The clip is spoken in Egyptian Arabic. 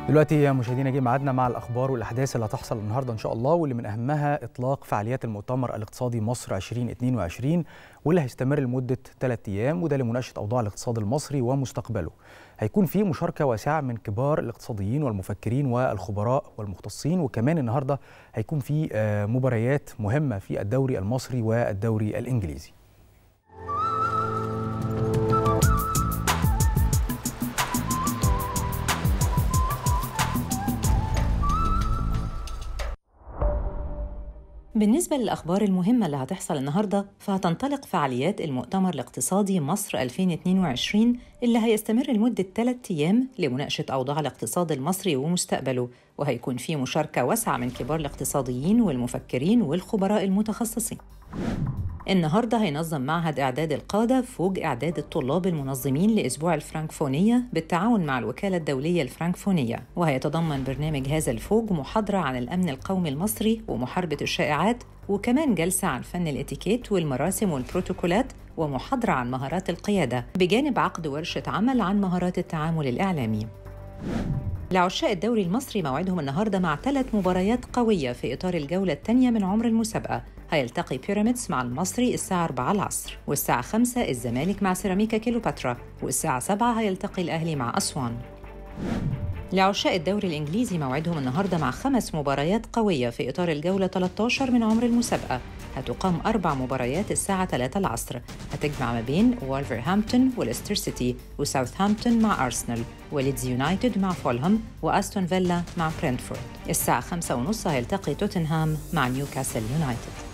دلوقتي يا مشاهدينا جه ميعادنا مع الاخبار والاحداث اللي هتحصل النهارده ان شاء الله واللي من اهمها اطلاق فعاليات المؤتمر الاقتصادي مصر 2022 واللي هيستمر لمده ثلاث ايام وده لمناقشه اوضاع الاقتصاد المصري ومستقبله. هيكون فيه مشاركه واسعه من كبار الاقتصاديين والمفكرين والخبراء والمختصين وكمان النهارده هيكون في مباريات مهمه في الدوري المصري والدوري الانجليزي. بالنسبة للأخبار المهمة اللي هتحصل النهاردة فهتنطلق فعاليات المؤتمر الاقتصادي مصر 2022 اللي هيستمر لمدة ثلاثة أيام لمناقشة أوضاع الاقتصاد المصري ومستقبله وهيكون فيه مشاركة واسعة من كبار الاقتصاديين والمفكرين والخبراء المتخصصين النهارده هينظم معهد إعداد القادة فوج إعداد الطلاب المنظمين لأسبوع الفرنكفونية بالتعاون مع الوكالة الدولية الفرنكفونية وهيتضمن برنامج هذا الفوج محاضرة عن الأمن القومي المصري ومحاربة الشائعات وكمان جلسة عن فن الاتيكيت والمراسم والبروتوكولات ومحاضرة عن مهارات القيادة بجانب عقد ورشة عمل عن مهارات التعامل الإعلامي لعشاق الدوري المصري موعدهم النهارده مع ثلاث مباريات قوية في إطار الجولة الثانية من عمر المسابقة هيلتقي بيراميدز مع المصري الساعة 4 العصر والساعة 5 الزمالك مع سيراميكا كيلوباترا والساعة 7 هيلتقي الأهلي مع أسوان لعشاق الدوري الإنجليزي موعدهم النهاردة مع خمس مباريات قوية في إطار الجولة 13 من عمر المسابقة هتقام أربع مباريات الساعة 3 العصر هتجمع ما بين وولفرهامبتون وليستر سيتي وساوثهامبتون مع أرسنال وليدز يونايتد مع فولهام وأستون فيلا مع برنتفورد الساعة 5 ونص هيلتقي توتنهام مع نيوكاسل يونايتد